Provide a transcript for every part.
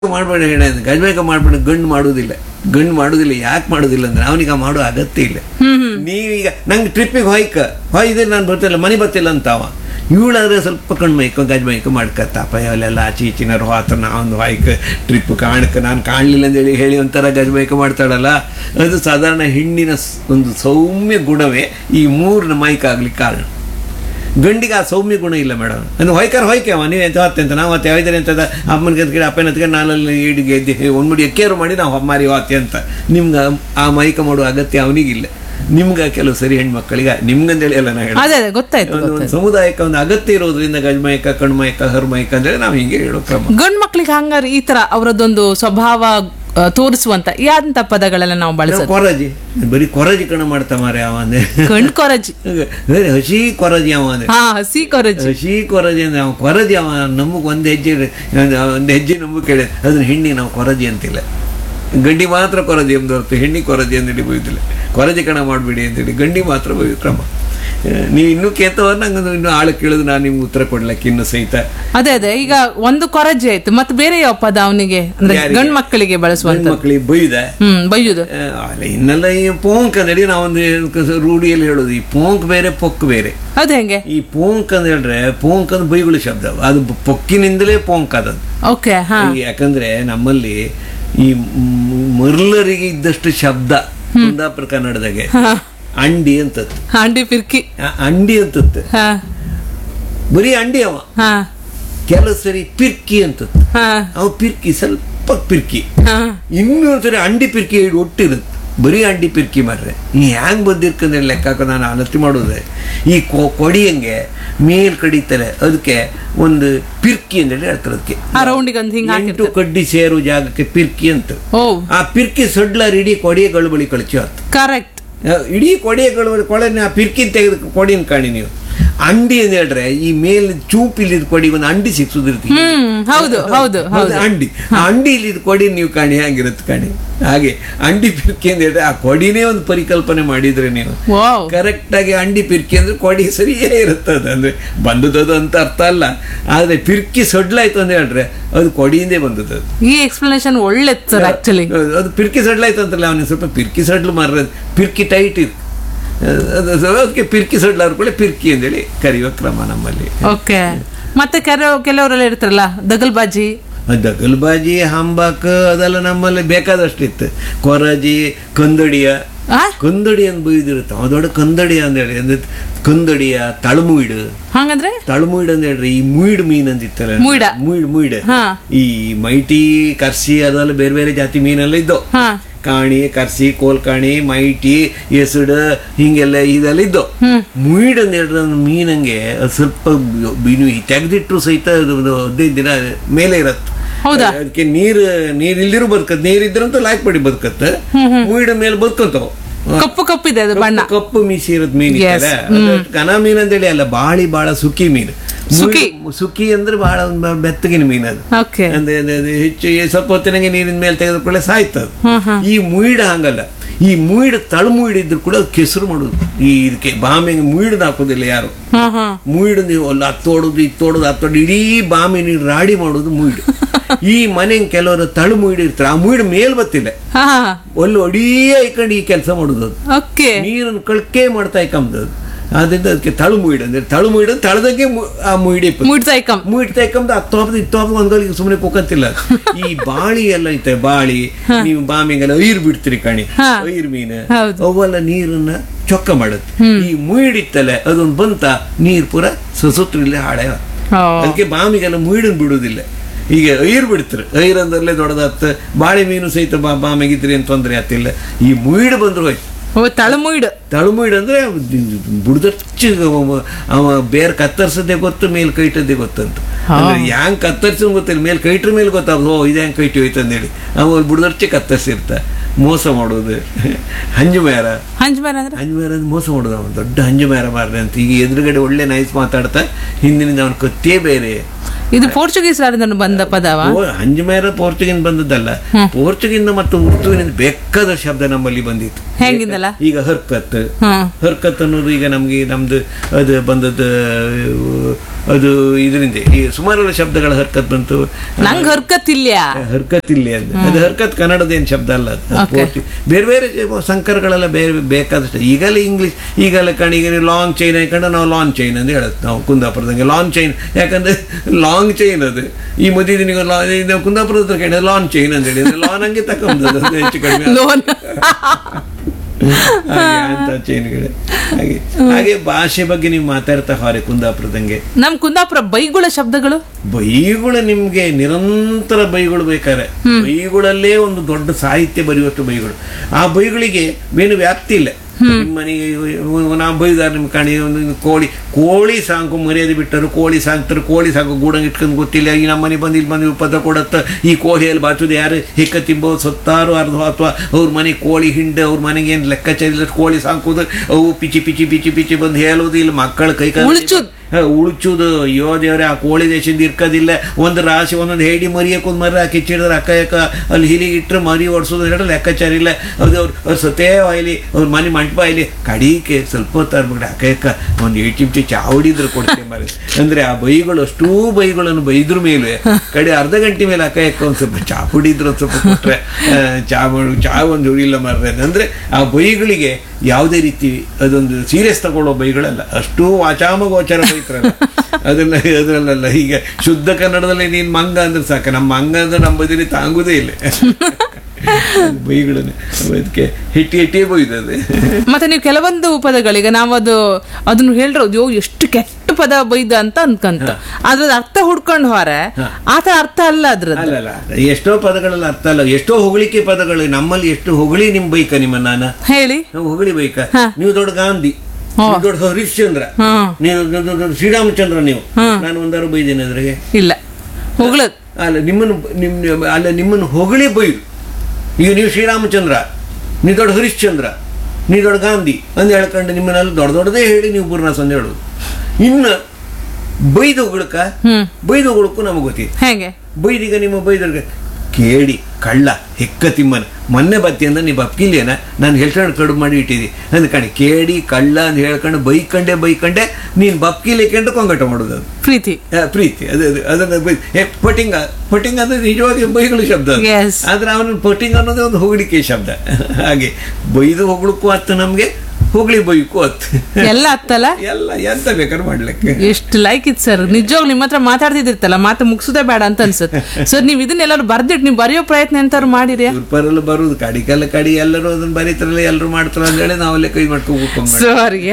ಮಾಡ್ಬೇಡ ಹೇಳ ಗಜಬೇಕ ಮಾಡ್ಬೇಡ ಗಂಡು ಮಾಡುವುದಿಲ್ಲ ಗಂಡು ಮಾಡುವುದಿಲ್ಲ ಯಾಕೆ ಮಾಡುವುದಿಲ್ಲ ಅಂದ್ರೆ ಅವನಿಗೆ ಮಾಡೋ ಅಗತ್ಯ ಇಲ್ಲ ನೀವೀಗ ನಂಗೆ ಟ್ರಿಪ್ಪಿಗೆ ಹೊಯ್ಕ ಹೊಯ್ದ್ರೆ ನಾನು ಬರ್ತಿಲ್ಲ ಮನೆ ಬರ್ತಿಲ್ಲ ಅಂತಾವ ಇವಳಾದ್ರೆ ಸ್ವಲ್ಪ ಕಣ್ಣು ಮೈಕ ಗಜಮೈಕ ಮಾಡ್ಕತ್ತಪ್ಪ ಅಲ್ಲೆಲ್ಲ ಆಚೆ ಈಚಿನವ್ರು ಹೋತ ಒಂದು ಹೊಯ್ಕ ಟ್ರಿಪ್ ಕಾಣಕ ನಾನು ಕಾಣಲಿಲ್ಲ ಅಂತೇಳಿ ಹೇಳಿ ಒಂಥರ ಗಜಮೈಕ ಮಾಡ್ತಾಳಲ್ಲ ಅದು ಸಾಧಾರಣ ಹೆಣ್ಣಿನ ಸ್- ಒಂದು ಸೌಮ್ಯ ಗುಣವೇ ಈ ಮೂರನ ಮೈಕ್ ಆಗ್ಲಿಕ್ಕೆ ಕಾರಣ ಗಂಡಿಗೆ ಆ ಸೌಮ್ಯ ಗುಣ ಇಲ್ಲ ಮೇಡಮ್ ಅಂದ್ರೆ ಹೊಯ್ಕಾರ ಹೊಯ್ಕೆ ಅವ ನೀವು ಎಂತ ಹೊತ್ತೆ ಅಂತ ನಾವು ಹೊತ್ತೆ ಯಾವ್ದಾರೆ ಅಂತದ ಅಮ್ಮನ ಕತ್ಕಡೆ ಅಪ್ಪನ ಹತ್ಕಡೆ ನಾನಲ್ಲಿ ಈಡಿಗೆ ಎದ್ದಿ ಒಂದ್ಮುಡಿ ಎಕ್ಕೇರು ಮಾಡಿ ನಾವು ಮಾರಿ ಹೊತ್ತೆ ಅಂತ ನಿಮ್ಗೆ ಆ ಮೈಕ ಮಾಡುವ ಅಗತ್ಯ ಅವನಿಗಿಲ್ಲ ನಿಮ್ಗೆ ಕೆಲವು ಸರಿ ಹೆಣ್ಮಕ್ಕಳಿಗೆ ನಿಮ್ಗಂದೇಳಿ ಅಲ್ಲ ನಾ ಹೇಳೋದು. ಅದೇ ಅದೇ ಗೊತ್ತಾಯ್ತು ಒಂದು ಒಂದು ಗೊತ್ತಾಯ್ತು ಸಮುದಾಯಕ್ಕೆ ಒಂದು ಅಗತ್ಯ ಇರೋದ್ರಿಂದ ಗಜಮೈಕ ಕಣ್ಮೈಕ ಹರ್ಮೈಕ ಅಂದ್ರೆ ನಾವು ಹಿಂಗೆ ಹೇಳೋ ಕ್ರಮ ಗಂಡ್ ಮಕ್ಳಿಗೆ ಹಂಗಾರೆ ಈ ತರ ಅವರದೊಂದು ಸ್ವಭಾವ ಆ, ತೋರಿಸುವಂತ ಯಾಂತ ಪದಗಳೆಲ್ಲ ನಾವು ಬಳಸೋದು ಕೊರಜಿ ಬರೀ ಕೊರಜಿ ಕಣ ಮಾಡ್ತಾ ಮಾರೆ ಅವ ಅಂದ್ರೆ ಗಂಡ್ ಕೊರಜಿ ಬರೀ ಹಸಿ ಕೊರಜಿ ಅವ ಅಂದ್ರೆ ಹಾ ಹಸಿ ಕೊರಜಿ ಹಸಿ ಕೊರಜಿ ಅಂದ್ರೆ ಅವ ಕೊರಜಿ ಅವ ನಮಗೆ ಒಂದು ಹೆಜ್ಜೆ ಒಂದು ಹೆಜ್ಜೆ ನಮಗೆ ಕೇಳಿ ಅದನ್ನ ಹೆಣ್ಣಿ ನಾವು ಕೊರಜಿ ಅಂತಿಲ್ಲ ಗಂಡಿ ಮಾತ್ರ ಕೊರಜಿ ಎಂದು ಹೊರತು ಹೆಣ್ಣಿ ಕೊರಜಿ ಅಂತೇಳಿ ಬೈದಿಲ್ಲ ಕೊರಜಿ ಕಣ ಮಾಡಬೇಡಿ ಅಂತೇಳಿ ಗಂಡಿ ಮಾತ್ರ ಬೈಯೋ ಕ್ರಮ ಆ, ನೀವು ಇನ್ನೂ ಕೇಳ್ತವ ನಂಗೆ ಇನ್ನೂ ಆಳು ಕೇಳಿದ್ರೆ ನಾನು ನಿಮ್ಗೆ ಉತ್ತರ ಕೊಡ್ಲಕ್ಕೆ ಇನ್ನು ಸಹಿತ ಅದೇ ಅದೇ ಈಗ ಒಂದು ಕೊರಜಿ ಆಯ್ತು ಮತ್ತೆ ಬೇರೆ ಯಾವ ಪದ ಅವನಿಗೆ ಅಂದ್ರೆ ಯಾರಿಗೆ? ಗಂಡ್ ಮಕ್ಕಳಿಗೆ ಬಳಸುವಂತ ಮಕ್ಕಳಿಗೆ ಬೈದ ಹ್ಮ್ ಬೈಯುದು ಆ, ಅಲ್ಲ ಇನ್ನೆಲ್ಲ ಈ ಪೋಂಕ್ ಅಂದೇಳಿ ನಾವೊಂದು ರೂಢಿಯಲ್ಲಿ ಹೇಳೋದು ಈ ಪೋಂಕ್ ಬೇರೆ ಪೊಕ್ ಬೇರೆ ಅದು ಹೆಂಗೆ ಈ ಪೋಂಕ್ ಅಂತ ಹೇಳಿದ್ರೆ ಪೋಂಕ್ ಅಂದ್ರೆ ಬೈಗುಳ ಶಬ್ದ ಅದು ಪೊಕ್ಕಿನಿಂದಲೇ ಪೋಂಕ್ ಆದದ್ದು ಓಕೆ ಹಾ ಈ ಯಾಕಂದ್ರೆ ನಮ್ಮಲ್ಲಿ ಈ ಮ್- ಮರ್ಲರಿಗೆ ಇದ್ದಷ್ಟು ಶಬ್ದ ಕುಂದಾಪುರ ಕನ್ನಡದಾಗೆ ಅಂಡಿ ಅಂತತ್ತು ಹಾಂಡಿ ಪಿರ್ಕಿ ಆ- ಅಂಡಿ ಅಂತತ್ತು ಹಾ ಬರೀ ಅಂಡಿ ಅವ ಹಾ ಕೆಲವು ಸರಿ ಪಿರ್ಕಿ ಅಂತತ್ತು ಹಾ ಅವ ಪಿರ್ಕಿ ಸ್ವಲ್ಪ ಪಿರ್ಕಿ ಹಾ ಇನ್ನೊಂದು ಸರಿ ಅಂಡಿ ಪಿರ್ಕಿ ಹಿಡ್ ಒಟ್ಟಿರುತ್ತೆ ಬರೀ ಅಂಡಿ ಪಿರ್ಕಿ ಮಾರ್ರೆ ಈ ಹ್ಯಾಂಗ್ ಬಂದಿರ್ಕಂದ್ರೆ ಲೆಕ್ಕ ಹಾಕೋ ನಾನು ಅನತಿ ಮಾಡೋದೆ ಈ ಕೊ- ಕೊಡಿಯಂಗೆ ಮೇಲ್ ಕಡಿತಾರೆ ಅದಕ್ಕೆ ಒಂದು ಪಿರ್ಕಿ ಅಂತೇಳಿ ಹೇಳ್ತಾರೆ ಅದಕ್ಕೆ ಆ ರೌಂಡಿಗೆ ಒಂದು ಹಿಂಗ್ ಎಂಟು ಹಾಕಿರ್ತಾರೆ ಕಡ್ಡಿ ಸೇರು ಜಾಗಕ್ಕೆ ಪಿರ್ಕಿ ಅಂತ ಓ ಆ ಪಿರ್ಕಿ ಸಡ್ಲಾರ್ ಇಡೀ ಕೊಡಿಯಗಳು ಬಳಿ ಕಳಿಸಿ ಹೊತ್ತು ಕರೆಕ್ಟ್ ಇಡೀ ಕೊಡಿಯಗಳು ಬಳಿ ಕೊಳೆನ ಆ ಪಿರ್ಕಿ ತೆಗೆದು ಕೊಡಿನ ಕಾಣಿ ನೀವು ಅಂಡಿ ಅಂತ ಹೇಳ್ರೆ ಈ ಮೇಲ್ ಚೂಪ್ ಇಲ್ಲಿದ್ ಕೊಡಿ ಒಂದು ಅಂಡಿ ಸಿಕ್ಸುದಿರ್ತೀವಿ ಹ್ಮ್ ಹೌದು ಹೌದು ಹೌದು ಅಂಡಿ ಆ ಅಂಡಿ ಇಲ್ಲಿದ್ ಕೊಡಿ ನೀವು ಕಾಣಿ ಹಂಗಿರುತ್ತೆ ಕಾಣಿ ಹಾಗೆ ಅಂಡಿ ಪಿರ್ಕಿ ಅಂತ ಹೇಳಿದ್ರೆ ಆ ಕೊಡಿನೇ ಒಂದು ಪರಿಕಲ್ಪನೆ ಮಾಡಿದ್ರೆ ನೀವು ವಾವ್ ಕರೆಕ್ಟ್ ಆಗಿ ಅಂಡಿ ಪಿರ್ಕಿ ಅಂದ್ರೆ ಕೊಡಿ ಸರಿಯೇ ಇರುತ್ತದೆ ಅಂದ್ರೆ ಬಂದದ್ದು ಅಂತ ಅರ್ಥ ಅಲ್ಲ ಆದ್ರೆ ಪಿರ್ಕಿ ಸೊಡ್ಲಾಯ್ತು ಅಂತ ಹೇಳ್ರೆ ಅದು ಕೊಡಿಯಿಂದೇ ಬಂದದ್ದು ಅದು. ಈ ಎಕ್ಸ್ಪ್ಲನೇಷನ್ ಒಳ್ಳೆತ್ ಸರ್ ಆಕ್ಚುಲಿ ಅದು- ಅದು ಪಿರ್ಕಿ ಸಡ್ಲಾಯ್ತು ಅಂತಲ್ಲ ಅವನಿಗೆ ಸ್ವಲ್ಪ ಪಿರ್ಕಿ ಸಡ್ಲು ಮಾರ ಪಿರ್ಕಿ ಟೈಟ್ ಇರ್ ಅದು ಅದು ಅದಕ್ಕೆ ಪಿರ್ಕಿ ಸಡ್ಲಾರ್ ಕೂಡ ಪಿರ್ಕಿ ಅಂತೇಳಿ ಕರೆಯುವ ಕ್ರಮ ನಮ್ಮಲ್ಲಿ ಓಕೆ ಮತ್ತೆ ಕೆಲವು ಕೆಲವರೆಲ್ಲ ಇರ್ತಾರಲ್ಲ ದಗಲ್ಬಾಜಿ ದಗಲ್ಬಾಜಿ ಹಂಬಾಕ್ ಅದೆಲ್ಲ ನಮ್ಮಲ್ಲಿ ಬೇಕಾದಷ್ಟಿತ್ತು ಕೊರಜಿ ಕಂದಡಿಯ ಆ ಕಂದಡಿ ಅಂತ ಬೈದಿರುತ್ತೆ ಅವ ದೊಡ್ಡ ಕಂದಡಿ ಅಂತ ಹೇಳಿ ಅಂದ್ರೆ ಕಂದಡಿಯ ತಳಮುಯಿಡು ಹಂಗಂದ್ರೆ ತಳಮುಯಿಡ್ ಅಂತ ಹೇಳ್ರಿ ಈ ಮುಯಿಡ್ ಮೀನ್ ಅಂತಿತ್ತಲ್ಲ ಮುಯ್ಡ. ಮುಯಿಡ್ ಮುಯಿಡ್ ಹಾ. ಈ ಮೈಟಿ ಕರ್ಸಿ ಅದೆಲ್ಲ ಬೇರೆ ಬೇರೆ ಜಾತಿ ಮೀನೆಲ್ಲ ಇದ್ದವು ಹಾ ಕಾಣಿ ಕರ್ಸಿ ಕೋಲ್ಕಾಣಿ ಮೈಟಿ ಎಸುಡು ಹಿಂಗೆಲ್ಲ ಇದೆಲ್ಲ ಇದ್ದು ಮುಯಿಡ್ ಅಂತ ಹೇಳಿದ್ರೆ ಅದು ಮೀನಂಗೆ ಅದು ಸ್ವಲ್ಪ ಬೀನು ತೆಗೆದಿಟ್ರು ಸಹಿತ ಅದು ಒಂದು ಹದಿನೈದು ದಿನ ಮೇಲೆ ಇರತ್ತೆ ಹೌದಾ? ಅದಕ್ಕೆ ನೀರು ನೀರ್ ಇಲ್ದಿರು ಬದುಕತ್ ನೀರ್ ಇದ್ರಂತೂ ಲಾಯ್ಕ್ ಪಡಿ ಬದುಕತ್ತೆ ಮುಯಿಡ ಮೇಲೆ ಬದುಕಂತಾವ ಕಪ್ಪು ಕಪ್ಪಿದೆ ಅದು ಬಣ್ಣ ಕಪ್ಪು ಮೀಸಿ ಇರೋದ್ ಮೀನ್ Yes. ಇತ್ತಲ್ಲ, ಅದು ಘನ ಮೀನ್ ಅಂತೇಳಿ ಅಲ್ಲ ಬಾಳಿ ಬಾಳ ಸುಕ್ಕಿ ಮೀನು ಸುಕ್ಕಿ. ಮುಯಿಡ್- ಸುಕ್ಕಿ ಅಂದ್ರೆ ಬಹಳ ಒಂದು ಬೆತ್ತಗಿನ ಮೀನು ಅದು ಓಕೆ ಅಂದ್ರೆ ಅದು- ಅದು ಹೆಚ್ಚು ಈ ಸ್ವಲ್ಪ ಹೊತ್ತಿನಂಗೆ ನೀರಿನ ಮೇಲೆ ತೆಗೆದುಕೊಳ್ಳೆ ಸಾಯ್ತದೆ ಹ್ಮ್ ಹ್ಮ್ ಈ ಮುಯಿಡ ಹಂಗಲ್ಲ ಈ ಮುಯಿಡ ತಳಮುಯಿಡ ಇದ್ರು ಕೂಡ ಅದು ಕೆಸರು ಮಾಡುದು ಈ ಇದಕ್ಕೆ ಬಾಂಬೆಗೆ ಮುಯಿಡದ ಹಾಕೋದಿಲ್ಲ ಯಾರು ಹಾ ಹಾ ಮುಯಿಡು ನೀವು ಅಲ್ಲಿ ಹತ್ತೋಡುದು ಇತ್ತೋಡುದು ಹತ್ತೋಡು ಇಡೀ ಬಾಂಬೆ ನೀರು ರಾಡಿ ಮಾಡೋದು ಮುಯಿಡು ಈ ಮನೆಗೆ ಕೆಲವರು ತಳು ಮುಯಿಡು ಇರ್ತಾರೆ ಆ ಮುಯಿಡು ಮೇಲ್ ಬತ್ತಿಲ್ಲ ಹಾ ಅಲ್ಲಿ ಒಡೀ ಐಕೊಂಡು ಈ ಕೆಲಸ ಮಾಡುದು ಅದು ಓಕೆ ನೀರನ್ನು ಕಳ್ಕೆ ಮಾಡ್ತಾ ಇಕ್ಕಂಬದು ಅದರಿಂದ ಅದಕ್ಕೆ ತಳು ಮುಯಿಡು ಅಂದ್ರೆ ತಳು ಮುಯಿಡು ತಳದಂಗೆ ಮು- ಆ ಮುಯಿಡಿ ಮುಡ್ಸೈಕಂ ಮುಯಿಡ್ತಾ ಇಕ್ಕಂಬದು ಹತ್ತೊಬ್ಬದು ಇತ್ತೊಬ್ಬದು ಒಂದೊಲಿಗೆ ಸುಮ್ಮನೆ ಕೂಕಂತಿಲ್ಲ ಈ ಬಾಳಿ ಎಲ್ಲ ಐತೆ ಬಾಳಿ ನೀವು ಬಾಮಿಗೆಲ್ಲ ಐರ್ ಬಿಡ್ತೀರಿ ಕಣಿ ಹಾ. ಐರ್ ಮೀನು ಹೌದು. ಅವೆಲ್ಲ ನೀರನ್ನ ಚೊಕ್ಕ ಮಾಡುತ್ತೆ ಈ ಮುಯಿಡಿತ್ತಲ್ಲ ಅದೊಂದು ಬಂತ ನೀರ್ ಪೂರ ಸುಸುತ್ತಲೇ ಹಾಳೆ ಓ ಅದಕ್ಕೆ ಬಾಮಿಗೆಲ್ಲ ಮುಯಿಡನ್ ಬಿಡುವುದಿಲ್ಲ ಈಗ ಐರ್ ಬಿಡ್ತಾರೆ ಐರ್ ಅಂದ್ರಲ್ಲೇ ದೊಡ್ಡದಾಗ್ತ ಬಾಳೆ ಮೀನು ಸಹಿತ ಬಾ ಬಾಮಿಗಿದ್ರಿ ಅಂತ ತೊಂದರೆ ಆಗ್ತಿಲ್ಲ ಈ ಮುಯಿಡು ಬಂದ್ರು ಹೋಯ್ತು ಓ ತಳಮುಯ್ಡು ತಳುಮುಯಿಡ್ ಅಂದ್ರೆ ಬುಡದಚ್ಚ ಅವ ಬೇರೆ ಕತ್ತರ್ಸದೇ ಗೊತ್ತು ಮೇಲ್ ಕೈಟದ್ದೇ ಗೊತ್ತಂತ ಅಂದ್ರೆ ಹ್ಯಾಂಗ್ ಕತ್ತರ್ಸ ಗೊತ್ತಿಲ್ಲ ಮೇಲ್ ಕೈಟ್ರ ಮೇಲೆ ಗೊತ್ತಾಗ ಓ ಇದು ಹೆಂಗ್ ಕೈಟಿ ಹೋಯ್ತು ಅಂತೇಳಿ ಅವ ಬುಡದಚ್ಚೆ ಕತ್ತರಿಸಿರ್ತ ಮೋಸ ಮಾಡೋದು ಹಂಜು ಮೇರ ಹಂಚ್ ಮೇಲೆ ಅಂದ್ರೆ ಹಂಜು ಮೇರ ಅಂದ್ರೆ ಮೋಸ ಮಾಡೋದು ಅವನು ದೊಡ್ಡ ಹಂಜು ಮೇರ ಮಾರ್ರೆ ಅಂತ ಈಗ ಎದುರುಗಡೆ ಒಳ್ಳೆ ನೈಸ್ ಮಾತಾಡ್ತಾ ಹಿಂದಿನಿಂದ ಅವನ ಕತ್ತೇ ಬೇರೆ ಇದು ಪೋರ್ಚುಗೀಸ್ ಬಂದ ಪದವ ಓ ಹಂಜಮೇರ ಪೋರ್ಚುಗಿನ್ ಬಂದದ್ದಲ್ಲ ಪೋರ್ಚುಗಿಂದ ಮತ್ತು ಉರ್ದುವಿನಿಂದ ಬೇಕಾದ ಶಬ್ದ ನಮ್ಮಲ್ಲಿ ಬಂದಿತ್ತು ಹೆಂಗಿಂದಲ್ಲ ಈಗ ಹರ್ಕತ್ ಹ್ಮ್ ಹರ್ಕತ್ ಅನ್ನೋದು ಈಗ ನಮಗೆ ನಮ್ದು ಅದು ಬಂದದ್ದು ಅದು ಇದರಿಂದ ಈ ಸುಮಾರು ಶಬ್ದಗಳ ಹರ್ಕತ್ ಬಂತು ನಂಗ್ ಹರ್ಕತ್ ಇಲ್ಲ ಹರ್ಕತ್ ಇಲ್ಲಿ ಅಂತ ಅದು ಹರ್ಕತ್ ಕನ್ನಡದೇನು ಶಬ್ದ ಅಲ್ಲ ಅದು. ಅದು Okay. ಪೋರ್ಚು- ಬೇರೆ ಬೇರೆ ಜ- ಸಂಕರಗಳೆಲ್ಲ ಬೇರೆ ಬೇಕಾದಷ್ಟು ಈಗೆಲ್ಲ ಇಂಗ್ಲಿಷ್ ಈಗೆಲ್ಲ ಕಣ ಈಗ ಲಾಂಗ್ ಚೈನ್ ಹಾಕೊಂಡು ನಾವು ಲಾಂಗ್ ಚೈನ್ ಅಂತ ಹೇಳೋದು ನಾವು ಕುಂದಾಪುರದಂಗೆ ಲಾಂಗ್ ಚೈನ್ ಯಾಕಂದ್ರೆ ಲಾಂಗ್ ಚೈನ್ ಅದು ಈ ಮದುವೆ ನೀವು ಲಾ ಇದು ಕುಂದಾಪುರದ ಹತ್ರ ಕೇಳಿದ್ರೆ ಲಾಂಗ್ ಚೈನ್ ಅಂತ ಹೇಳಿ ಲಾನ್ ಹಂಗೆ ತಗೊಂಡದ್ದು ಅದು ಹೆಚ್ಚು ಕಡಿಮೆ ಲೋನ್ ಹಾಗೆ ಅಂತ ಚೈನ್ಗಳು ಹಾಗೆ ಹಾಗೆ ಭಾಷೆ ಬಗ್ಗೆ ನೀವು ಮಾತಾಡ್ತಾ ಹಾರೆ ಕುಂದಾಪುರದಂಗೆ ನಮ್ ಕುಂದಾಪುರ ಬೈಗುಳ ಶಬ್ದಗಳು ಬೈಗಳು ನಿಮ್ಗೆ ನಿರಂತರ ಬೈಗಳು ಬೇಕಾರೆ ಬೈಗಳಲ್ಲೇ ಒಂದು ದೊಡ್ಡ ಸಾಹಿತ್ಯ ಬರೆಯುವಷ್ಟು ಬೈಗಳು ಆ ಬೈಗಳಿಗೆ ಏನು ವ್ಯಾಪ್ತಿ ಇಲ್ಲ ನಿಮ್ಮ ಮನೆಗೆ ನಾ ಬೈದಾರ ನಿಮ್ ಕಾಣಿ ಒಂದು ಕೋಳಿ ಕೋಳಿ ಸಾಂಕು ಮರ್ಯಾದೆ ಬಿಟ್ಟರು ಕೋಳಿ ಸಾಂಗ್ತಾರೆ ಕೋಳಿ ಸಾಕು ಗೂಡಂಗ್ ಇಟ್ಕೊಂಡು ಗೊತ್ತಿಲ್ಲ ಈ ನಮ್ಮ ಮನೆ ಬಂದು ಇಲ್ಲಿ ಬಂದು ಪದ ಕೊಡತ್ತ ಈ ಕೋಳಿಯಲ್ಲಿ ಬಾಚುದು ಯಾರು ಹೆಕ್ಕ ತಿಂಬೋ ಸತ್ತಾರು ಅರ್ಧ ಅಥವಾ ಅವ್ರ ಮನೆ ಕೋಳಿ ಹಿಂಡೆ ಅವ್ರ ಮನೆಗೆ ಏನು ಲೆಕ್ಕಾಚಾರ ಇಲ್ಲ ಕೋಳಿ ಸಾಕೋದು ಅವು ಪಿಚಿ ಪಿಚಿ ಪಿಚಿ ಪಿಚಿ ಬಂದು ಹೇಳೋದು ಇಲ್ಲ ಮಕ್ಕಳ ಕೈ ಕಾಲು ಉಳ್ಚುದ್. ಹ, ಉಳ್ಚುದು ಅಯ್ಯೋ ದೇವ್ರೆ ಆ ಕೋಳಿ ದೇಶದಿಂದ ಇರ್ಕೋದಿಲ್ಲ ಒಂದು ರಾಶಿ ಒಂದೊಂದು ಹೇಡಿ ಮರಿಯಕ್ಕೊಂದು ಮರಿ ಹಾಕಿ ಚಿಡಿದ್ರೆ ಅಕ್ಕ ಯಾಕ ಅಲ್ಲಿ ಹಿಲಿಗೆ ಇಟ್ಟರೆ ಮರಿ ಓಡಿಸೋದು ಹೇಳಿ ಲೆಕ್ಕಾಚಾರ ಇಲ್ಲ ಅದು ಅವ್ರು ಅವ್ರು ಸತೇ ಆಯ್ಲಿ ಅವ್ರ ಮನೆ ಮಂಟಪ ಆಯ್ಲಿ ಕಡೀಕೆ ಸ್ವಲ್ಪ ಹೊತ್ತು ಆಡ್ಬಿಟ್ರೆ ಅಕ್ಕ ಯಾಕ ಒಂದು ಏಟ್ ಚಿಮ್ಟಿ ಚಾವಡಿದ್ರೆ ಕೊಡ್ತೇವೆ ಮರಿ ಅಂದ್ರೆ ಆ ಬೈಗಳು ಅಷ್ಟೂ ಬೈಗಳನ್ನು ಬೈದ್ರ ಮೇಲೆ ಕಡೆ ಅರ್ಧ ಗಂಟೆ ಮೇಲೆ ಅಕ್ಕ ಯಾಕ ಒಂದು ಸ್ವಲ್ಪ ಚಾ ಪುಡಿದ್ರೆ ಒಂದು ಸ್ವಲ್ಪ ಕೊಟ್ರೆ ಆ, ಚಾ ಮಾಡು ಚಾ ಒಂದು ಉಳಿಲ್ಲ ಮಾರ್ರೆ ಅಂದ್ರೆ ಆ ಬೈಗಳಿಗೆ ಯಾವುದೇ ರೀತಿ ಅದೊಂದು ಸೀರಿಯಸ್ ತಗೊಳ್ಳೋ ಬೈಗಳಲ್ಲ ಅಷ್ಟೂ ವಾಚಾಮಗೋಚರ ಬೈತ್ರಲ್ಲ ಅದನ್ನ ಅದರಲ್ಲ ಈಗ ಶುದ್ಧ ಕನ್ನಡದಲ್ಲಿ ನೀನ್ ಮಂಗ ಅಂದ್ರೆ ಸಾಕ ನಮ್ಮ ಮಂಗ ಅಂದ್ರೆ ನಮ್ಮ ಬದಿಲಿ ತಾಂಗುದೇ ಇಲ್ಲ ಬೈಗಳನ್ನ ಅದಕ್ಕೆ ಹಿಟ್ಟಿ ಹಿಟ್ಟಿಯೇ ಬೈದದೆ ಮತ್ತೆ ನೀವು ಕೆಲವೊಂದು ಪದಗಳಿಗೆ ನಾವು ಅದು ಅದನ್ನ ಹೇಳ್ರೋದು ಯೋ ಎಷ್ಟು ಕೆಟ್ಟ ಪದ ಬೈದ ಅಂತ ಅನ್ಕಂತ ಅದ್ರ ಅರ್ಥ ಹುಡ್ಕೊಂಡು ಹೊರೆ ಆತ ಅರ್ಥ ಅಲ್ಲ ಅದ್ರದ್ದು ಅಲ್ಲಲ್ಲ ಎಷ್ಟೋ ಪದಗಳೆಲ್ಲ ಅರ್ಥ ಅಲ್ಲ ಎಷ್ಟೋ ಹೊಗಳಿಕೆ ಪದಗಳು ನಮ್ಮಲ್ಲಿ ಎಷ್ಟು ಹೊಗಳಿ ನಿಮ್ ಬೈಕ ನಿಮ್ಮ ನಾನು ಹೇಳಿ ನಾವು ಹೊಗಳಿ ಬೈಕ ನೀವು ದೊಡ್ಡ ಗಾಂಧಿ ನೀವು ದೊಡ್ಡ ಹರಿಶ್ಚಂದ್ರ ಹ್ಮ್ ನೀವು ದೊಡ್ಡ ದೊಡ್ಡ ಶ್ರೀರಾಮಚಂದ್ರ ನೀವು ನಾನು ಒಂದಾರು ಬೈದೇನೆ ಅದ್ರಾಗೆ ಇಲ್ಲ ಹೊಗಳದ್ ಅಲ್ಲ ನಿಮ್ಮನ್ನು ನಿಮ್ಮ ಅಲ್ಲ ನಿಮ್ಮನ್ನು ಹೊಗಳಿ ಬೈದು ಈಗ ನೀವು ಶ್ರೀರಾಮಚಂದ್ರ ನೀವು ದೊಡ್ಡ ಹರಿಶ್ಚಂದ್ರ ನೀವು ದೊಡ್ಡ ಗಾಂಧಿ ಅಂತ ಹೇಳ್ಕೊಂಡು ನಿಮ್ಮನ್ನೆಲ್ಲ ದೊಡ್ಡ ದೊಡ್ಡದೇ ಹೇಳಿ ನೀವು ಬುರ್ನಾಸ್ ಅಂತ ಹೇಳೋದು ಇನ್ನು ಬೈದು ಹೊಗಳಕ ಹ್ಮ್ ಬೈದು ಹೊಗಳಕ್ಕೂ ನಮಗೆ ಗೊತ್ತಿದೆ ಹೇಗೆ ಬೈದೀಗ ನಿಮ್ಮ ಬೈದರ್ಗೆ ಕೇಳಿ ಕಳ್ಳ ಹೆಕ್ಕ ತಿಮ್ಮನ ಮೊನ್ನೆ ಬತ್ತಿ ಅಂದ್ರೆ ನೀವು ಬಪ್ಕಿಲ್ಲೇನ ನಾನು ಹೇಳ್ಕೊಂಡು ಕಡುಬು ಮಾಡಿ ಇಟ್ಟಿದ್ದಿ ಅಂದ್ಕಣಿ ಕೇಳಿ ಕಳ್ಳ ಅಂತ ಹೇಳ್ಕೊಂಡು ಬೈಕಂಡೆ ಬೈಕಂಡೆ ನೀನು ಬಪ್ಕಿಲಿಕೊಂಡು ಕೊಂಗಟ ಮಾಡೋದು ಅದು ಪ್ರೀತಿ ಆ, ಪ್ರೀತಿ ಅದು ಅದು ಅದನ್ನ ಬೈ ಏ, ಪಟಿಂಗ ಪಟಿಂಗ ಅಂದ್ರೆ ನಿಜವಾಗಿ ಬೈಗಳು ಶಬ್ದ ಅದು. Yes. ಆದ್ರೆ ಅವನು ಪಟಿಂಗ್ ಅನ್ನೋದೇ ಒಂದು ಹೊಗಳಿಕೆ ಶಬ್ದ ಹಾಗೆ ಬೈದು ಹೊಗಳಕ್ಕೂ ಹತ್ತು ನಮಗೆ ಹೊಗಳಿ ಬೈಕು ಹತ್ತು ಎಲ್ಲ ಅತ್ತಲ್ಲ ಎಲ್ಲ ಎಂತ ಬೇಕಾದ್ರೂ ಮಾಡ್ಲಿಕ್ಕೆ ಎಷ್ಟು ಲೈಕ್ ಇತ್ತು ಸರ್ ನಿಜವಾಗ್ ನಿಮ್ಮ ಹತ್ರ ಮಾತಾಡ್ತಿದ್ದಿರ್ತಲ್ಲ ಮಾತು ಮುಗಿಸೋದೇ ಬೇಡ ಅಂತ ಅನ್ಸುತ್ತೆ ಸರ್ ನೀವು ಇದನ್ನೆಲ್ಲರೂ ಬರ್ದಿಟ್ಟು ನೀವು ಬರೆಯೋ ಪ್ರಯತ್ನ ಎಂತಾರು ಮಾಡಿರ್ಯಾ ಇವ್ರಪರೆಲ್ಲ ಬರುದು ಕಡಿಕಲ್ಲ ಕಡಿ ಎಲ್ಲರೂ ಅದನ್ನ ಬರೀತಾರಲ್ಲ ಎಲ್ಲರೂ ಮಾಡ್ತಾರ ಅಂತ ಹೇಳಿ ನಾವಲ್ಲೇ ಕೈ ಮಾಡ್ಕೊಂಡು ಸಾರಿ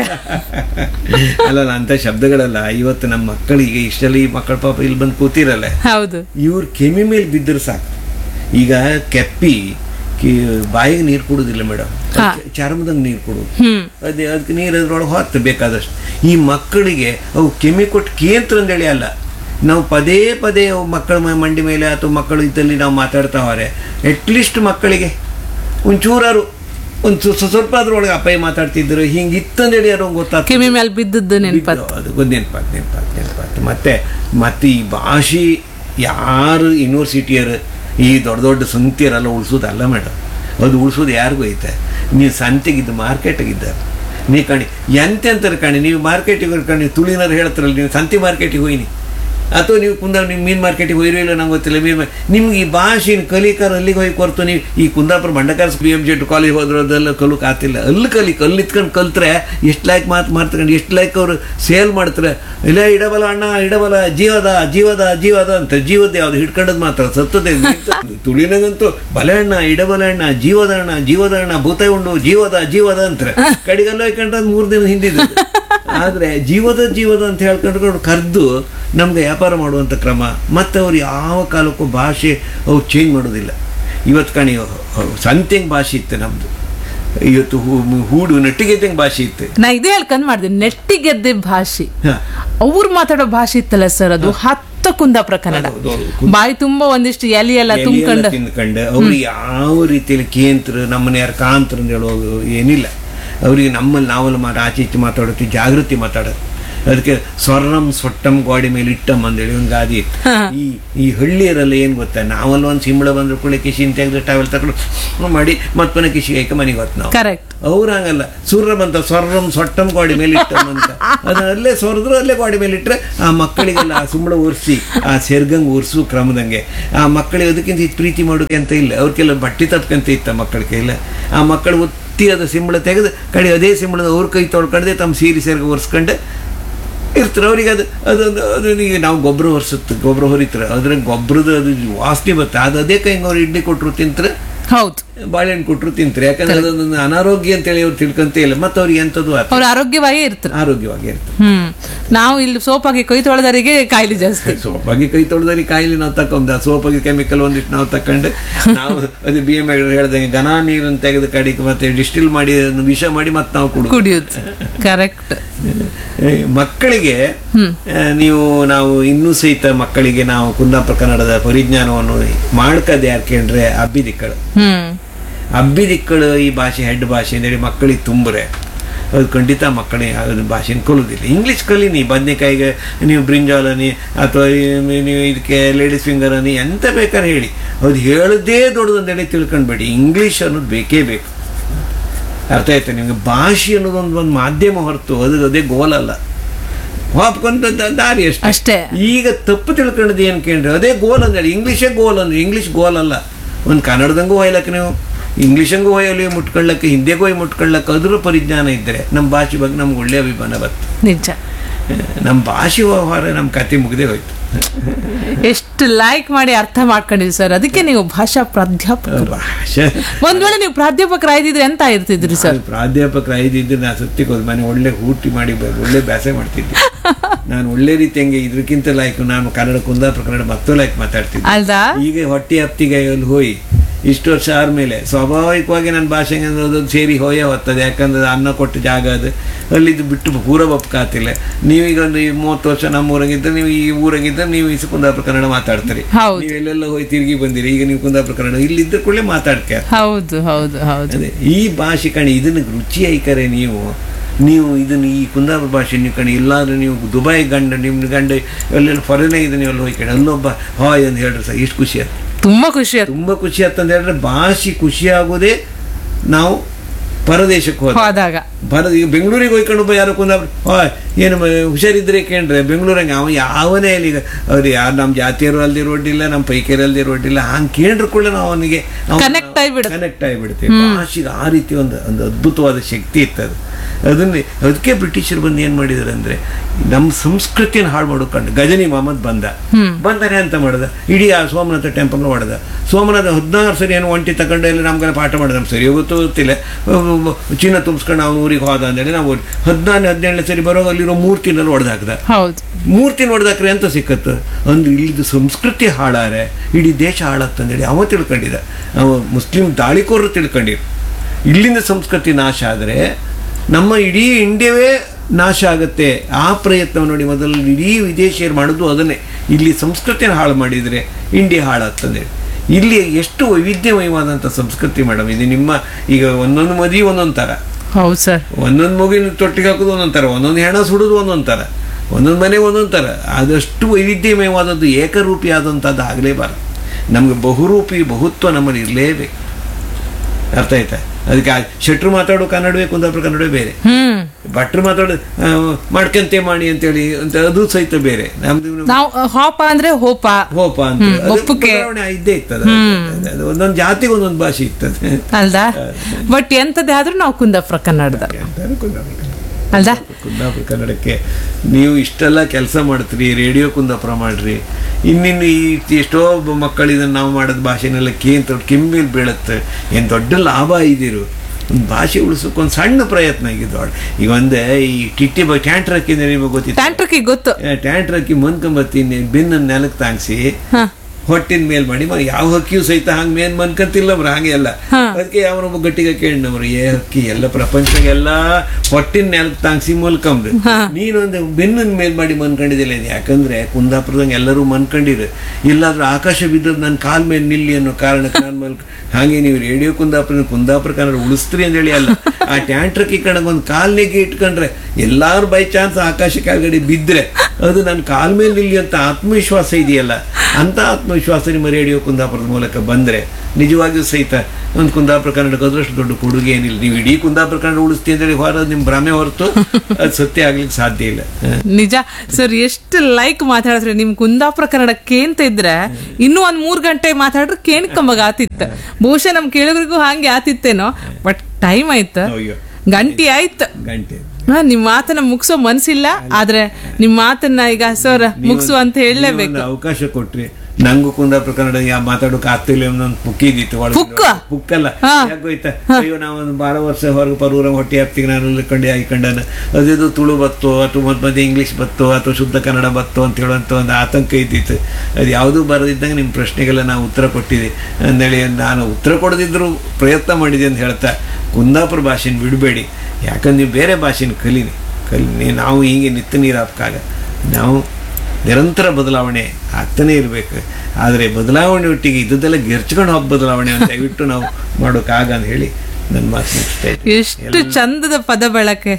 ಅಲ್ಲ ಅಂತ ಶಬ್ದಗಳಲ್ಲ ಇವತ್ತು ನಮ್ಮ ಮಕ್ಕಳಿಗೆ ಇಷ್ಟೆಲ್ಲ ಈ ಮಕ್ಕಳ ಪಾಪ ಇಲ್ಲಿ ಬಂದು ಕೂತಿರಲ್ಲ ಹೌದು ಇವ್ರ ಕೆಮ್ಮಿ ಮೇಲೆ ಬಿದ್ದರೆ ಸಾಕು ಈಗ ಕೆಪ್ಪಿ ಕಿ ಬಾಯಿಗೆ ನೀರು ಕೊಡುದಿಲ್ಲ ಮೇಡಮ್ ಹಾ. ಚರ್ಮದಂಗೆ ನೀರು ಕೊಡುದು ಹ್ಮ್ ಅದೇ ಅದಕ್ಕೆ ನೀರು ಅದ್ರೊಳಗೆ ಹೊತ್ತು ಬೇಕಾದಷ್ಟು ಈ ಮಕ್ಕಳಿಗೆ ಅವು ಕೆಮ್ಮಿ ಕೊಟ್ಟು ಕೇಂದ್ರ ಅಂದೇಳಿ ಅಲ್ಲ ನಾವು ಪದೇ ಪದೇ ಅವು ಮಕ್ಕಳ ಮ- ಮಂಡಿ ಮೇಲೆ ಅಥವಾ ಮಕ್ಕಳು ಇದ್ದಲ್ಲಿ ನಾವು ಮಾತಾಡ್ತಾ ಹೋರೆ ಅಟ್ಲೀಸ್ಟ್ ಮಕ್ಕಳಿಗೆ ಒಂಚೂರಾರು ಒಂದು ಸ್ವ- ಸ್ವಲ್ಪ ಅದ್ರೊಳಗೆ ಅಪ್ಪಾಯಿ ಮಾತಾಡ್ತಿದ್ರು ಹಿಂಗೆ ಇತ್ತಂದೇಳಿ ಯಾರೋ ಗೊತ್ತಾಗ್ತದೆ ಕಿವಿ ಮೇಲೆ ಬಿದ್ದದ್ದು ನೆನ್ಪತ್ ಬಿದ್ದು ಅದು ಒಂದು ನೆನಪಾತ್ ನೆನಪಾತ್ ನೆನಪಾತ್ ಮತ್ತೆ ಮತ್ತೆ ಈ ಭಾಷೆ ಯಾರು ಯೂನಿವರ್ಸಿಟಿಯರು ಈ ದೊಡ್ಡ ದೊಡ್ಡ ಸಂತಿಯರೆಲ್ಲ ಉಳಿಸೋದಲ್ಲ ಮೇಡಮ್ ಅದು ಉಳಿಸೋದು ಯಾರಿಗೂ ಐತೆ ನೀವು ಸಂತೆಗಿದ್ದು ಮಾರ್ಕೆಟಿಗಿದ್ದಾರೆ ನೀ ಕಣಿ ಎಂತೆಂತಾರೆ ಕಣಿ ನೀವು ಮಾರ್ಕೆಟಿಗೆ ಕಣಿ ತುಳಿನಾರು ಹೇಳ್ತಾರಲ್ಲ ನೀವು ಸಂತೆ ಮಾರ್ಕೆಟಿಗೆ ಹೋಯ್ನಿ ಅಥವಾ ನೀವು ಕುಂದ ನೀವು ಮೀನು ಮಾರ್ಕೆಟಿಗೆ ಹೋಯಿರೋ ಇಲ್ಲ ನಂಗೆ ಗೊತ್ತಿಲ್ಲ ಮೀನು ಮಾರ್- ನಿಮ್ಗೆ ಈ ಭಾಷೆನ ಕಲಿಕಾರ ಅಲ್ಲಿಗೆ ಹೋಗಿ ಹೊರತು ನೀವು ಈ Kundapura Bhandarkar B M Z college ಹೋದ್ರು ಅದೆಲ್ಲ ಕಲಿಕ್ ಆತಿಲ್ಲ ಅಲ್ಲಿ ಕಲಿಕ್ ಅಲ್ಲಿ ಇತ್ಕೊಂಡು ಕಲ್ತ್ರೆ ಎಷ್ಟು ಲೈಕ್ ಮಾತು ಮಾರ್ತ್ಕೊಂಡು ಎಷ್ಟು ಲೈಕ್ ಅವರು ಸೇಲ್ ಮಾಡ್ತಾರೆ ಇಲ್ಲ ಇಡಬಲ ಅಣ್ಣ ಇಡಬಲ ಜೀವದ ಜೀವದ ಜೀವದ ಅಂತ ಜೀವದ ಯಾವ್ದು ಹಿಡ್ಕೊಂಡದ್ ಮಾತ್ರ ಸತ್ತದೇ ತುಳಿನಾಗಂತೂ ಬಲೆ ಅಣ್ಣ ಇಡಬಲ ಅಣ್ಣ ಜೀವದ ಅಣ್ಣ ಜೀವದ ಅಣ್ಣ ಭೂತ ಉಂಡು ಜೀವದ ಜೀವದ ಅಂತಾರೆ ಕಡೆಗೆಲ್ಲ ಹೋಯ್ಕೊಂಡ್ರೆ ಮೂರು ದಿನ ಹಿಂದಿದ್ದು ಆದ್ರೆ ಜೀವದ ಜೀವದ ಅಂತ ಹೇಳ್ಕೊಂಡು ಕರೆದು ನಮ್ಗೆ ವ್ಯಾಪಾರ ಮಾಡುವಂಥ ಕ್ರಮ ಮತ್ತೆ ಅವ್ರು ಯಾವ ಕಾಲಕ್ಕೂ ಭಾಷೆ ಅವ್ರು ಚೇಂಜ್ ಮಾಡೋದಿಲ್ಲ ಇವತ್ತು ಕಣಿ ಸಂತೆಂಗ್ ಭಾಷೆ ಇತ್ತು ನಮ್ದು ಇವತ್ತು ಹೂ- ಹೂಡು ನಟ್ಟಿಗೆದ್ದಂಗೆ ಭಾಷೆ ಇತ್ತು ನಾ ಇದೇ ಹೇಳ್ಕೊಂಡ್ ಮಾಡಿದೆ ನೆಟ್ಟಿಗೆದ್ದೆ ಭಾಷೆ ಹ. ಅವ್ರು ಮಾತಾಡೋ ಭಾಷೆ ಇತ್ತಲ್ಲ ಸರ್ ಅದು ಹತ್ತ ಕುಂದಾಪುರ ಕನ್ನಡ ಹೌದು, ಹೌದು. ಬಾಯಿ ತುಂಬಾ ಒಂದಿಷ್ಟು ಎಲಿ ಎಲ್ಲ ಎಲೆಯೆಲ್ಲ ತುಂಬ್ಕೊಂಡು ತಿಂದ್ಕೊಂಡು ಅವ್ರು ಯಾವ ರೀತಿಯಲ್ಲಿ ಕೇಂದ್ರ ನಮ್ಮನ್ನ ಯಾರು ಕಾಂತ್ರ ಅಂತ ಹೇಳೋದು ಏನಿಲ್ಲ ಅವರಿಗೆ ನಮ್ಮಲ್ಲಿ ನಾವೆಲ್ಲ ಮಾತು ಆಚೆ ಈಚೆ ಮಾತಾಡೋದು ಜಾಗೃತಿ ಮಾತಾಡೋದು ಅದಕ್ಕೆ ಸ್ವರ್ಣಂ ಸೊಟ್ಟಂ ಗೋಡಿ ಮೇಲೆ ಇಟ್ಟಂ ಅಂದೇಳಿ ಒಂದು ಗಾದಿ ಇತ್ತು. ಈ ಈ ಹಳ್ಳಿಯರೆಲ್ಲ ಏನ್ ಗೊತ್ತಾ ನಾವಲ್ಲ ಒಂದು ಸಿಂಬಳ ಬಂದ್ರು ಕೂಡ ಕಿಶಿನ್ ತೆಗೆದು ಟವೆಲ್ ತಗೊಂಡು ಮಾಡಿ ಮತ್ತೊಂದು ಕಿಶಿಗೆ ಹಾಕಿ ಮನೆಗೆ ಹೊತ್ತು ನಾವು ಕರೆಕ್ಟ್ ಅವ್ರು ಹಂಗಲ್ಲ ಸೂರ್ಯ ಬಂತ ಸ್ವರ್ಣಂ ಸೊಟ್ಟಂ ಗೋಡಿ ಮೇಲೆ ಇಟ್ಟಂ ಅಂತ ಅದನ್ನ ಅಲ್ಲೇ ಸೊರದ್ರು ಅಲ್ಲೇ ಗೋಡಿ ಮೇಲೆ ಇಟ್ರೆ ಆ ಮಕ್ಕಳಿಗೆಲ್ಲ ಆ ಸುಂಬಳ ಒರ್ಸಿ ಆ ಸೆರ್ಗಂಗ್ ಒರ್ಸು ಕ್ರಮದಂಗೆ ಆ ಮಕ್ಕಳಿಗೆ ಅದಕ್ಕಿಂತ ಹೆಚ್ಚು ಪ್ರೀತಿ ಮಾಡೋಕೆ ಅಂತ ಇಲ್ಲ ಅವ್ರಿಗೆಲ್ಲ ಬಟ್ಟೆ ತಪ್ಕಂತ ಇತ್ತ ಮಕ್ಕಳ ಕೈಲ ಆ ಮಕ್ಕಳು ಒತ್ತಿ ಅದ ಸಿಂಬಳ ತೆಗೆದು ಕಡೆ ಅದೇ ಸಿಂಬಳದ ಅವ್ರ ಕೈ ತೊಳ್ಕೊಂಡೆ ತಮ್ಮ ಸೀರೆ ಸೆರ್ಗ ಒರ್ಸ್ಕೊಂಡು ಇರ್ತಾರೆ ಅವ್ರಿಗೆ ಅದು ಅದೊಂದು ಅದು ಈಗ ನಾವು ಗೊಬ್ಬರ ಹೊರಿಸುತ್ತೆ ಗೊಬ್ಬರ ಹೊರಿತಾರೆ ಅದ್ರ ಗೊಬ್ಬರದ ಅದು ವಾಸನೆ ಬರುತ್ತೆ ಅದು ಅದೇ ಕೈ ಅವ್ರು ಇಡ್ಲಿ ಕೊಟ್ಟರು ತಿಂತಾರೆ ಹೌದು ಬಾಳೆಹಣ್ಣು ಕೊಟ್ಟರು ತಿಂತಾರೆ ಯಾಕಂದ್ರೆ ಅದೊಂದು ಅನಾರೋಗ್ಯ ಅಂತೇಳಿ ಅವ್ರು ತಿಳ್ಕೊಂತೇ ಇಲ್ಲ ಮತ್ತೆ ಅವ್ರಿಗೆ ಎಂಥದ್ದು ಆತ ಅವ್ರು ಆರೋಗ್ಯವಾಗಿ ಇರ್ತಾರೆ ಆರೋಗ್ಯವಾಗಿ ಇರ್ತದೆ ಹ್ಮ್ ನಾವು ಇಲ್ಲಿ ಸೋಪಾಗಿ ಕೈ ತೊಳೆದವರಿಗೆ ಕಾಯಿಲೆ ಜಾಸ್ತಿ ಸೋಪಾಗಿ ಕೈ ತೊಳೆದಲ್ಲಿ ಕಾಯಿಲೆ ನಾವು ತಕೊಂಡ ಸೋಪಾಗಿ ಕೆಮಿಕಲ್ ಒಂದಿಟ್ಟು ನಾವು ತಕೊಂಡು ನಾವು ಅದು ಬಿ ಎಮ್ ಹೇಳ್ದಂಗೆ ಘನ ನೀರನ್ನು ತೆಗೆದು ಕಡಿಗೆ ಮತ್ತೆ ಡಿಸ್ಟಿಲ್ ಮಾಡಿ ಅದನ್ನು ವಿಷ ಮಾಡಿ ಮತ್ತೆ ನಾವು ಕುಡಿದು ಕುಡಿಯೋದು ಕರೆಕ್ಟ್ ಮಕ್ಕಳಿಗೆ ಆ, ನೀವು ನಾವು ಇನ್ನೂ ಸಹಿತ ಮಕ್ಕಳಿಗೆ ನಾವು ಕುಂದಾಪುರ ಕನ್ನಡದ ಪರಿಜ್ಞಾನವನ್ನು ಮಾಡ್ಕದೆ ಯಾರ್ಕೊಂಡ್ರೆ ಅಬ್ಬಿದಿಕ್ಕಳು ಹ್ಮ್ ಅಬ್ಬಿದಿಕ್ಕಳು ಈ ಭಾಷೆ ಹೆಡ್ ಭಾಷೆ ಅಂತೇಳಿ ಮಕ್ಕಳಿಗೆ ತುಂಬರೆ ಅದು ಖಂಡಿತ ಮಕ್ಕಳಿಗೆ ಅದು ಭಾಷೆನ ಕಲಿಯೋದಿಲ್ಲ ಇಂಗ್ಲೀಷ್ ಕಲೀನಿ ಬದನೆಕಾಯಿಗೆ ನೀವು ಬ್ರಿಂಜಾಲನಿ ಅಥವಾ ಈ- ನೀವು ಇದಕ್ಕೆ ಲೇಡೀಸ್ ಫಿಂಗರ್ ಅನಿ ಎಂತ ಬೇಕಾದ್ರೆ ಹೇಳಿ ಅದು ಹೇಳದೇ ದೊಡ್ಡದು ಅಂತೇಳಿ ತಿಳ್ಕೊಂಡ್ಬೇಡಿ ಇಂಗ್ಲೀಷ್ ಅನ್ನೋದು ಬೇಕೇ ಬೇಕು ಅರ್ಥ ಆಯ್ತಾ ನಿಮಗೆ ಭಾಷೆ ಅನ್ನೋದು ಒಂದು ಒಂದು ಮಾಧ್ಯಮ ಹೊರತು ಅದು ಅದೇ ಗೋಲ್ ಅಲ್ಲ ಹಾಪ್ಕೊಂತ ದಾರಿ ಅಷ್ಟೇ ಅಷ್ಟೇ ಈಗ ತಪ್ಪು ತಿಳ್ಕೊಂಡದ್ದು ಏನು ಕೇಳ್ರಿ ಅದೇ ಗೋಲ್ ಅಂದೇಳಿ ಇಂಗ್ಲೀಷೇ ಗೋಲ್ ಅಂದ್ರೆ ಇಂಗ್ಲೀಷ್ ಗೋಲ್ ಅಲ್ಲ ಒಂದು ಕನ್ನಡದಂಗೂ ಒಯ್ಲಕ್ಕೆ ನೀವು ಇಂಗ್ಲೀಷಂಗೂ ಒಯ್ಯಲಿ ಮುಟ್ಕೊಳ್ಳಕ್ಕೆ ಹಿಂದಿಗೂ ಹೋಗಿ ಮುಟ್ಕೊಳ್ಳಕ್ಕೆ ಅದ್ರ ಪರಿಜ್ಞಾನ ಇದ್ದರೆ ನಮ್ಮ ಭಾಷೆ ಬಗ್ಗೆ ನಮ್ಗೆ ಒಳ್ಳೆ ಅಭಿಮಾನ ಬರ್ತದೆ ನಿಜ ನಮ್ಮ ಭಾಷೆ ವ್ಯವಹಾರ ನಮ್ಮ ಕತೆ ಮುಗ್ದೇ ಹೋಯ್ತು ಎಷ್ಟು ಲೈಕ್ ಮಾಡಿ ಅರ್ಥ ಮಾಡ್ಕೊಂಡಿದ್ವಿ ಸರ್ ಅದಕ್ಕೆ ನೀವು ಭಾಷಾ ಪ್ರಾಧ್ಯಾಪಕರು ಭಾಷೆ ಒಂದ್ ವೇಳೆ ನೀವು ಪ್ರಾಧ್ಯಾಪಕರಾಗಿದ್ರೆ ಎಂತ ಇರ್ತಿದ್ರಿ ಸರ್ ನಾನು ಪ್ರಾಧ್ಯಾಪಕರು ಐದಿದ್ದು ನಾನು ಸತ್ಯಕ್ಕೆ ಹೋದ್ ಮನೆ ಒಳ್ಳೆ ಊಟಿ ಮಾಡಿ ಬ- ಒಳ್ಳೆ ಬ್ಯಾಸೆ ಮಾಡ್ತಿದ್ದೆ ನಾನು ಒಳ್ಳೆ ರೀತಿ ಹಂಗೆ ಇದಕ್ಕಿಂತ ಲೈಕ್ ನಾನು ಕನ್ನಡ ಕುಂದಾಪುರ ಕನ್ನಡ ಮತ್ತು ಲೈಕ್ ಮಾತಾಡ್ತಿದ್ದೆ ಅಲ್ದಾ ಈಗ ಹೊಟ್ಟೆ ಹಪ್ತಿಗೆ ಅಲ್ಲಿ ಹೋಗಿ ಇಷ್ಟು ವರ್ಷ ಆದ್ಮೇಲೆ ಸ್ವಾಭಾವಿಕವಾಗಿ ನನ್ನ ಭಾಷೆಗೆ ಅನ್ನೋದು ಸೇರಿ ಹೋಯೇ ಹೋಗ್ತದೆ ಯಾಕಂದ್ರೆ ಅನ್ನ ಕೊಟ್ಟ ಜಾಗ ಅದು ಅಲ್ಲಿದ್ದು ಬಿಟ್ಟು ಪೂರ ಬಪ್ಕಾತಿಲ್ಲ ನೀವೀಗ ಒಂದು ಈ ಮೂವತ್ತು ವರ್ಷ ನಮ್ಮ ಊರಾಗಿದ್ದರೆ ನೀವು ಈ ಊರಾಗಿದ್ದರೆ ನೀವು ಈ ಕುಂದಾಪುರ ಕನ್ನಡ ಮಾತಾಡ್ತೀರಿ ಹೌದು. ನೀವು ಎಲ್ಲೆಲ್ಲ ಹೋಗಿ ತಿರುಗಿ ಬಂದಿರಿ ಈಗ ನೀವು ಕುಂದಾಪುರ ಕನ್ನಡ ಇಲ್ಲಿದ್ದ ಕೂಡಲೇ ಮಾತಾಡ್ಕೆ ಹೌದು ಹೌದು ಹೌದು ಅದೇ ಈ ಭಾಷೆ ಕಣಿ ಇದನ್ನು ರುಚಿ ಐಕರೆ ನೀವು ನೀವು ಇದನ್ನು ಈ ಕುಂದಾಪುರ ಭಾಷೆ ನೀವು ಕಣಿ ಇಲ್ಲಾಂದ್ರೆ ನೀವು ದುಬೈ ಗಂಡ ನಿಮ್ಮ ಗಂಡ ಎಲ್ಲೆಲ್ಲ ಫಾರಿನಾಗ ಇದೆ ನೀವು ಅಲ್ಲಿ ಹೋಗಿ ಕಣಿ ಅಲ್ಲೊಬ್ಬ ಹಾಯ್ ಅಂತ ಹೇಳ್ರಿ ಸರ್ ಎಷ್ಟು ಖುಷಿ ಆಯ್ತು ತುಂಬಾ ಖುಷಿ ಆಯ್ತು ತುಂಬ ಖುಷಿ ಆಯ್ತಂತ ಹೇಳಿದ್ರೆ ಭಾಷೆ ಖುಷಿ ಆಗೋದೇ ನಾವು ಪರದೇಶಕ್ಕೆ ಹೋದ ಹೋದಾಗ ಬರ ಈಗ ಬೆಂಗಳೂರಿಗೆ ಹೋಯ್ಕೊಂಡು ಒಬ್ಬ ಯಾರು ಕುಂದಾಪುರ ಹಾಯ್ ಏನು ಮ- ಹುಷಾರಿದ್ರೆ ಕೇಳ್ರೆ ಬೆಂಗಳೂರಂಗೆ ಅವ ಯಾವನೇ ಅಲ್ಲಿ ಈಗ ಅವ್ರು ಯಾರು ನಮ್ಮ ಜಾತಿಯರು ಅಲ್ದಿ ರೋಡಿಲ್ಲ ನಮ್ಮ ಪೈಕಿಯರು ಅಲ್ದಿ ರೋಡಿಲ್ಲ ಹಂಗೆ ಕೇಳ್ರು ಕೂಡ ನಾವು ಅವನಿಗೆ Connect ಆಗ್ಬಿಡುತ್ತೆ. ಕನೆಕ್ಟ್ ಆಗಿಬಿಡ್ತೀವಿ ಭಾಷೆಗೆ ಆ ರೀತಿ ಒಂದು ಒಂದು ಅದ್ಭುತವಾದ ಶಕ್ತಿ ಇತ್ತದು ಅದನ್ನೇ ಅದಕ್ಕೆ ಬ್ರಿಟಿಷರು ಬಂದು ಏನು ಮಾಡಿದಾರೆ ಅಂದ್ರೆ ನಮ್ಮ ಸಂಸ್ಕೃತಿಯನ್ನು ಹಾಳು ಮಾಡ್ಕೊಂಡು ಗಜನಿ ಮೊಹಮ್ಮದ್ ಬಂದ ಬಂದರೆ ಅಂತ ಮಾಡ್ದ ಇಡೀ ಆ ಸೋಮನಾಥ ಟೆಂಪಲ್ ಹೊಡೆದ ಸೋಮನಾಥ ಹದಿನಾರು ಸರಿ ಏನು ಒಂಟಿ ತಗೊಂಡು ಎಲ್ಲ ನಮ್ಗೆಲ್ಲ ಪಾಠ ಮಾಡಿದ ನಮ್ಗೆ ಸರಿ ಗೊತ್ತು ಗೊತ್ತಿಲ್ಲ ಅಹ್ ಚಿನ್ನ ತುಂಬಿಸ್ಕೊಂಡು ಅವ್ನು ಊರಿಗೆ ಹೋದ ಅಂದೇಳಿ ನಾವು ಹದಿನಾರು ಹದಿನೇಳನೇ ಸರಿ ಬರೋ ಅಲ್ಲಿರೋ ಮೂರ್ತಿನಲ್ಲಿ ಹೊಡೆದಾಕ್ದ ಹೌದು ಮೂರ್ತಿ ನೋಡ್ದಾಕ್ರೆ ಅಂತ ಸಿಕ್ಕತ್ತು ಅಂದ್ರೆ ಇಲ್ಲಿದು ಸಂಸ್ಕೃತಿ ಹಾಳಾರೆ ಇಡೀ ದೇಶ ಹಾಳಾಗ್ತಂದೇಳಿ ಅವ ತಿಳ್ಕೊಂಡಿದ್ದ ಅವ ಮುಸ್ಲಿಂ ದಾಳಿಕೋರರು ತಿಳ್ಕೊಂಡಿರು ಇಲ್ಲಿಂದ ಸಂಸ್ಕೃತಿ ನಾಶ ಆದರೆ ನಮ್ಮ ಇಡೀ ಇಂಡಿಯಾವೇ ನಾಶ ಆಗುತ್ತೆ ಆ ಪ್ರಯತ್ನ ನೋಡಿ ಮೊದಲು ಇಡೀ ವಿದೇಶಿಯರು ಮಾಡೋದು ಅದನ್ನೇ ಇಲ್ಲಿ ಸಂಸ್ಕೃತಿಯನ್ನು ಹಾಳು ಮಾಡಿದರೆ ಇಂಡಿಯಾ ಹಾಳಾಗ್ತಂದೇಳಿ ಇಲ್ಲಿ ಎಷ್ಟು ವೈವಿಧ್ಯಮಯವಾದಂಥ ಸಂಸ್ಕೃತಿ ಮೇಡಮ್ ಇದು ನಿಮ್ಮ ಈಗ ಒಂದೊಂದು ಮದುವೆ ಒಂದೊಂದು ಥರ ಹೌದು ಸರ್ ಒಂದೊಂದು ಮಗುವಿನ ತೊಟ್ಟಿಗೆ ಹಾಕೋದು ಒಂದೊಂದು ಥರ ಒಂದೊಂದು ಹೆಣ ಸುಡೋದು ಒಂದೊಂದು ಥರ ಒಂದೊಂದು ಮನೆ ಒಂದೊಂದು ಥರ ಆದಷ್ಟು ವೈವಿಧ್ಯಮಯವಾದದ್ದು ಏಕರೂಪಿ ಆದಂಥದ್ದು ಆಗಲೇಬಾರದು ನಮಗೆ ಬಹುರೂಪಿ ಬಹುತ್ವ ನಮ್ಮಲ್ಲಿ ಇರಲೇಬೇಕು ಅರ್ಥ ಆಯ್ತಾ ಅದಕ್ಕೆ ಆ ಶೆಟ್ರು ಮಾತಾಡೋ ಕನ್ನಡವೇ ಕುಂದಾಪುರ ಕನ್ನಡವೇ ಬೇರೆ ಹ್ಮ್ ಭಟ್ರು ಮಾತಾಡೋ ಆ, ಮಾಡ್ಕಂತೆ ಮಾಡಿ ಅಂತೇಳಿ ಅಂತ ಅದು ಸಹಿತ ಬೇರೆ ನಮ್ದು ನಾವು ಹೋಪ ಅಂದ್ರೆ ಹೋಪ ಹೋಪ ಅಂತ ಹ್ಮ್, ಅದು ಒಪ್ಪುಗೆ. ಬದಲಾವಣೆ ಇದ್ದೇ ಇರ್ತದೆ ಅದು ಒಂದೊಂದು ಜಾತಿಗೆ ಒಂದೊಂದು ಭಾಷೆ ಇರ್ತದೆ ಅಲ್ದಾ ಬಟ್ ಎಂತದೇ ಆದ್ರೂ ನಾವು ಕುಂದಾಪುರ ಕನ್ನಡದ ಅಂತಾರೆ ಕುಂದಾಪುರ ಕನ್ನಡ. ಅಲ್ದಾ ಕುಂದಾಪುರ ಕನ್ನಡಕ್ಕೆ ನೀವು ಇಷ್ಟೆಲ್ಲ ಕೆಲಸ ಮಾಡ್ತೀರಿ ರೇಡಿಯೋ ಕುಂದಾಪುರ ಮಾಡ್ರಿ ಇನ್ನಿನ್ನು ಈ ಎಷ್ಟೋ ಬ- ಮಕ್ಕಳು ಇದನ್ನು ನಾವು ಮಾಡೋದು ಭಾಷೆನೆಲ್ಲ ಕೇಂತ ಕೆಮ್ಮಿಲ್ ಬೀಳುತ್ತೆ ಏನು ದೊಡ್ಡ ಲಾಭ ಇದಿರು ಒಂದು ಭಾಷೆ ಉಳಿಸೋಕೆ ಒಂದು ಸಣ್ಣ ಪ್ರಯತ್ನ ಆಗಿದ್ದು ಈಗ ಒಂದೇ ಈ ಟಿಟ್ಟಿ ಬ ಟ್ಯಾಂಟ್ರ್ ಹಾಕಿದ್ರೆ ನಿಮಗೆ ಗೊತ್ತಿತ್ತು ಟ್ಯಾಂಟ್ರಕ್ಕೆ ಗೊತ್ತು ಟ್ಯಾಂಟ್ರ್ ಹಾಕಿ ಮನ್ಕೊಂಬತ್ತೀನಿ ಬೆನ್ನ ನೆಲಕ್ಕೆ ತಾಂಗ್ಸಿ ಹ ಹೊಟ್ಟಿನ ಮೇಲ್ ಮಾಡಿ ಮ- ಯಾವ ಹಕ್ಕಿಯೂ ಸಹಿತ ಹಂಗ್ ಮೇನ್ ಮನ್ಕಂತಿಲ್ಲ ಅವ್ರು ಹಾಗೆ ಅಲ್ಲ ಅದಕ್ಕೆ ಯಾವನೊಬ್ಬ ಗಟ್ಟಿಗೆ ಕೇಳಿನವ್ರು ಏ ಹಕ್ಕಿ ಎಲ್ಲ ಪ್ರಪಂಚಗೆಲ್ಲ ಹೊಟ್ಟಿನ ನೆಲಕ್ಕೆ ತಾಂಗ್ಸಿ ಮಲ್ಕಂಬ್ರಿ ನೀನೊಂದು ಬೆನ್ನನ್ ಮೇಲ್ ಮಾಡಿ ಮನ್ಕೊಂಡಿದ್ದಿಲ್ಲ ಇದು ಯಾಕಂದ್ರೆ ಕುಂದಾಪುರದಂಗೆ ಎಲ್ಲರೂ ಮನ್ಕೊಂಡಿರು ಇಲ್ಲಾದ್ರೂ ಆಕಾಶ ಬಿದ್ದದ್ದು ನನ್ನ ಕಾಲ್ ಮೇಲೆ ನಿಲ್ಲಿ ಅನ್ನೋ ಕಾರಣಕ್ಕೆ ನಾನು ಮಲ್ಕ ಹಾಗೆ ನೀವು ರೇಡಿಯೋ ಕುಂದಾಪುರ ಕುಂದಾಪುರ ಕನ್ನಡ ಉಳಿಸ್ತ್ರಿ ಅಂತ ಹೇಳಿ ಅಲ್ಲ ಆ ಟ್ಯಾಂಟ್ರಕ್ಕೆ ಕಣಕ್ಕೆ ಒಂದು ಕಾಲ್ನೆಗೆ ಇಟ್ಕೊಂಡ್ರೆ ಎಲ್ಲಾರು ಬೈ ಚಾನ್ಸ್ ಆಕಾಶ ಕೆಳಗಡೆ ಬಿದ್ದರೆ ಅದು ನನ್ನ ಕಾಲ್ ಮೇಲೆ ನಿಲ್ಲಿ ಅಂತ ಆತ್ಮವಿಶ್ವಾಸ ಇದೆಯಲ್ಲ ಅಂತ ಆತ್ಮವಿಶ್ವಾಸ ನಿಮ್ಮ ರೇಡಿಯೋ ಕುಂದಾಪುರದ ಮೂಲಕ ಬಂದರೆ ನಿಜವಾಗಿಯೂ ಸಹಿತ ಒಂದು ಕುಂದಾಪುರ ಕನ್ನಡಕ್ಕೆ ಅದರಷ್ಟು ದೊಡ್ಡ ಕೊಡುಗೆ ಏನಿಲ್ಲ ನೀವು ಇಡೀ ಕುಂದಾಪುರ ಕನ್ನಡ ಉಳಿಸ್ತಿ ಅಂತೇಳಿ ಹೊರ ನಿಮ್ಮ ಭ್ರಮೆ ಹೊರತು ಅದು ಸತ್ಯ ಆಗ್ಲಿಕ್ಕೆ ಸಾಧ್ಯ ಇಲ್ಲ ಹ. ನಿಜ ಸರ್ ಎಷ್ಟು ಲೈಕ್ ಮಾತಾಡಿದ್ರೆ ನಿಮ್ ಕುಂದಾಪುರ ಕನ್ನಡ ಕೇಂತ ಇದ್ರೆ ಇನ್ನೂ ಒಂದ್ ಮೂರ್ ಗಂಟೆ ಮಾತಾಡ್ರೆ ಕೇಣ್ಕಂಬಾಗ ಆತಿತ್ತ ಬಹುಶಃ ನಮ್ ಕೇಳಿದ್ರಿಗೂ ಹಂಗೆ ಆತಿತ್ತೇನೋ ಬಟ್ ಟೈಮ್ ಆಯ್ತು ಅಯ್ಯೋ ಗಂಟೆ ಆಯ್ತು ಗಂಟೆ ಹಾ, ನಿಮ್ ಮಾತನ್ನ ಮುಗಿಸೋ ಮನ್ಸಿಲ್ಲ ಆದ್ರೆ ನಿಮ್ ಮಾತನ್ನ ಈಗ ಸರ್ ಮುಗಿಸು ಅಂತ ಹೇಳಲೇಬೇಕು ನೀವೊಂದು ಅವಕಾಶ ಕೊಟ್ರಿ ನಂಗೂ ಕುಂದಾಪುರ ಕನ್ನಡ ಯಾ ಮಾತಾಡೋಕೆ ಆಗ್ತಿಲ್ಲ ಅನ್ನೋ ಒಂದು ಪುಕ್ಕಿದಿತ್ತು ಒಳಗೆ ಪುಕ್ಕ? ಪುಕ್ಕಲ್ಲ ಹಾ. ಯಾಕೋಯ್ತಾ ಅಯ್ಯೋ ನಾವೊಂದು ಬಾಳ ವರ್ಷ ಹೊರಗೆ ಪರೂರ ಹೊಟ್ಟೆ ಹತ್ತಿಗೆ ನಾನು ಇಳ್ಕೊಂಡು ಆಯ್ಕೊಂಡಾನ ಅದಿದು ತುಳು ಬತ್ತೋ ಅಥವಾ ಮತ್ತೆ ಮತ್ತೆ ಇಂಗ್ಲೀಷ್ ಬತ್ತೋ ಅಥವಾ ಶುದ್ಧ ಕನ್ನಡ ಬತ್ತೋ ಅಂತ ಹೇಳುವಂಥ ಒಂದು ಆತಂಕ ಇದ್ದಿತ್ತು ಅದು ಯಾವುದೂ ಬರದಿದ್ದಂಗೆ ನಿಮ್ಮ ಪ್ರಶ್ನೆಗೆಲ್ಲ ನಾವು ಉತ್ತರ ಕೊಟ್ಟಿದ್ದೆ ಅಂದೇಳಿ ನಾನು ಉತ್ತರ ಕೊಡದಿದ್ರು ಪ್ರಯತ್ನ ಮಾಡಿದೆ ಅಂತ ಹೇಳ್ತಾ ಕುಂದಾಪುರ ಭಾಷೆನ ಬಿಡಬೇಡಿ ಯಾಕಂದ್ರೆ ನೀವು ಬೇರೆ ಭಾಷೆನ ಕಲೀನಿ ಕಲಿ ನಾವು ಹೀಗೆ ನಿತ್ಯ ನೀರು ಹಾಕಾಗ ನಾವು ನಿರಂತರ ಬದಲಾವಣೆ ಆಗ್ತಾನೆ ಇರಬೇಕು ಆದರೆ ಬದಲಾವಣೆ ಒಟ್ಟಿಗೆ ಇದ್ದದ್ದೆಲ್ಲ ಗೆರ್ಚ್ಕೊಂಡು ಹೋಗಿ ಬದಲಾವಣೆ ಅಂತ ದಯವಿಟ್ಟು ನಾವು ಮಾಡೋಕ್ಕಾಗ ಅಂತ ಹೇಳಿ ನನ್ನ ಮಾತು ಮುಗಿಸ್ತಾ ಇದ್ದೀನಿ. ಎಷ್ಟು ಚಂದದ ಪದ ಬಳಕೆ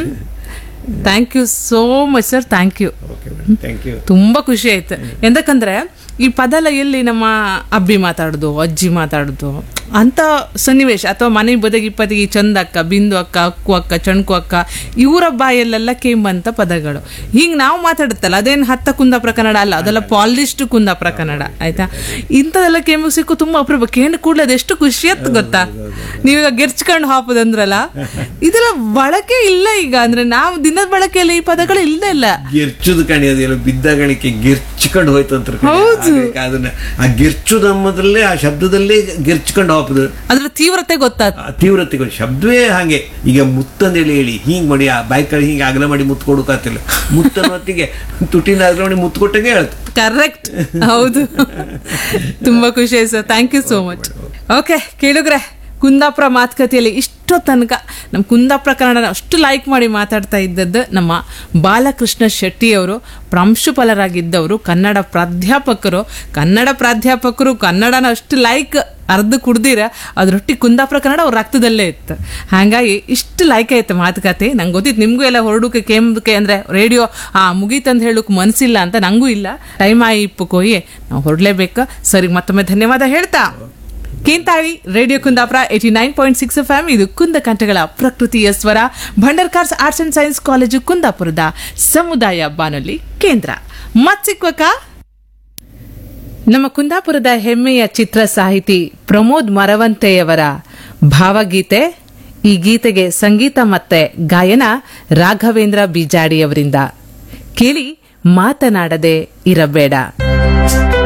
thank you so much sir thank you okay madam thank you ತುಂಬಾ ಖುಷಿ ಆಯ್ತು ಎಂದಕ್ಕಂದ್ರೆ ಈ ಪದ ಎಲ್ಲ ಎಲ್ಲಿ ನಮ್ಮ ಅಬ್ಬಿ ಮಾತಾಡುದು ಅಜ್ಜಿ ಮಾತಾಡುದು ಅಂತ ಸನ್ನಿವೇಶ ಅಥವಾ ಮನೆ ಬದಗಿ ಪದಗಿ ಚಂದ ಅಕ್ಕ ಬಿಂದು ಅಕ್ಕ ಅಕ್ಕು ಅಕ್ಕ ಚಣ್ಕು ಅಕ್ಕ ಇವರ ಬಾಯಲ್ಲೆಲ್ಲ ಕೇಂಬಂತ ಪದಗಳು ಹಿಂಗ್ ನಾವು ಮಾತಾಡುತ್ತಲ್ಲ ಅದೇನು ಹತ್ತ ಕುಂದಾಪುರ ಕನ್ನಡ ಅಲ್ಲ ಅದೆಲ್ಲ ಪಾಲಿಶ್ಡ್ ಕುಂದಾಪುರ ಕನ್ನಡ ಆಯ್ತಾ ಇಂಥದೆಲ್ಲ ಕೇಂಬ ಸಿಕ್ಕು ತುಂಬಾ ಅಪರೂಪ ಕೇಂದ್ರ ಕೂಡಲೇ ಅದೆಷ್ಟು ಖುಷಿ ಆಯ್ತು ಗೊತ್ತಾ ನೀವೀಗ ಗೆರ್ಚ್ಕೊಂಡು ಹಾಪದಂದ್ರಲ್ಲ ಇದೆಲ್ಲ ಬಳಕೆ ಇಲ್ಲ ಈಗ ಅಂದ್ರೆ ನಾವು ದಿನದ ಬಳಕೆಯಲ್ಲಿ ಈ ಪದಗಳು ಇಲ್ಲೇ ಇಲ್ಲ ಗಿರ್ಚುದು ಕಣಿ ಅದೆಲ್ಲ ಬಿದ್ದಗಳಿಕೆ ಗಿರ್ಚ್ಕೊಂಡು ಹೋಯ್ತು ಅಂತ ಕಣೆ. ಹಾಗಾಗಿ ಅದನ್ನ ಆ ಗಿರ್ಚುದು ಅನ್ನೋದ್ರಲ್ಲೇ ಆ ಶಬ್ದದಲ್ಲೇ ಗಿರ್ಚ್ಕೊಂಡು ಹೋಗ್ತದೆ ಅದ್ರ ತೀವ್ರತೆ ಗೊತ್ತಾಯ್ತು ಆ ತೀವ್ರತೆಗಳು ಶಬ್ದವೇ ಹಾಗೆ ಈಗ ಮುತ್ತಂದೇಳಿ ಹೇಳಿ ಹಿಂಗ್ ಮಾಡಿ ಆ ಬೈಕಲ್ಲಿ ಹಿಂಗೆ ಅಗಲ ಮಾಡಿ ಮುತ್ತು ಕೊಡೋಕಾತಿಲ್ಲ ಮುತ್ತನ ಹೊತ್ತಿಗೆ ತುಟಿನ ಅಗಲ ಮಾಡಿ ಮುತ್ತು ಕೊಟ್ಟಂಗೆ ಹೇಳ್ತು ಕರೆಕ್ಟ್ ಹೌದು ತುಂಬಾ ಖುಷಿ ಆಯ್ತು sir thank you so much okay ಕೇಳಿದ್ರೆ ಕುಂದಾಪುರ ಮಾತುಕತೆಯಲ್ಲಿ ಇಷ್ಟೋ ತನಕ ನಮ್ಮ ಕುಂದಾಪುರ ಕನ್ನಡನ ಅಷ್ಟು ಲೈಕ್ ಮಾಡಿ ಮಾತಾಡ್ತಾ ಇದ್ದದ್ದು ನಮ್ಮ ಬಾಲಕೃಷ್ಣ ಶೆಟ್ಟಿ ಅವರು ಪ್ರಾಂಶುಪಾಲರಾಗಿದ್ದವರು ಕನ್ನಡ ಪ್ರಾಧ್ಯಾಪಕರು ಕನ್ನಡ ಪ್ರಾಧ್ಯಾಪಕರು ಕನ್ನಡನ ಅಷ್ಟು ಲೈಕ್ ಅರ್ಧ ಕುಡ್ದಿರ ಅದ್ರೊಟ್ಟಿಗೆ ಕುಂದಾಪುರ ಕನ್ನಡ ಅವ್ರ ರಕ್ತದಲ್ಲೇ ಇತ್ತು ಹಾಗಾಗಿ ಇಷ್ಟು ಲೈಕ್ ಆಯ್ತು ಮಾತುಕತೆ ನಂಗೆ ಗೊತ್ತಿತ್ತು ನಿಮಗೂ ಎಲ್ಲ ಹೊರಡೋಕೆ ಕೇಂಬಕ್ಕೆ ಅಂದ್ರೆ ರೇಡಿಯೋ ಆ ಮುಗೀತಂತ ಹೇಳೋಕೆ ಮನಸ್ಸಿಲ್ಲ ಅಂತ ನಂಗೂ ಇಲ್ಲ ಟೈಮ್ ಆಯಿ ಇಪ್ಪು ಕೊಯ್ಯೆ ನಾವು ಹೊರಡ್ಲೇಬೇಕು ಸರಿ ಮತ್ತೊಮ್ಮೆ ಧನ್ಯವಾದ ಹೇಳ್ತಾ ಕೇಂತಾಳಿ radio Kundapura eighty nine point six F M ಇದು ಕುಂದ ಕಂಠಗಳ ಪ್ರಕೃತಿಯ ಸ್ವರ Bhandarkar's arts and science college ಕುಂದಾಪುರದ ಸಮುದಾಯ ಬಾನುಲಿ ಕೇಂದ್ರ ಮತ್ತಿಕ್ವಕ ನಮ್ಮ ಕುಂದಾಪುರದ ಹೆಮ್ಮೆಯ ಚಿತ್ರ ಸಾಹಿತಿ ಪ್ರಮೋದ್ ಮರವಂತೆಯವರ ಭಾವಗೀತೆ ಈ ಗೀತೆಗೆ ಸಂಗೀತ ಮತ್ತೆ ಗಾಯನ ರಾಘವೇಂದ್ರ ಬಿಜಾಡಿಯವರಿಂದ ಕೇಳಿ ಮಾತನಾಡದೆ ಇರಬೇಡ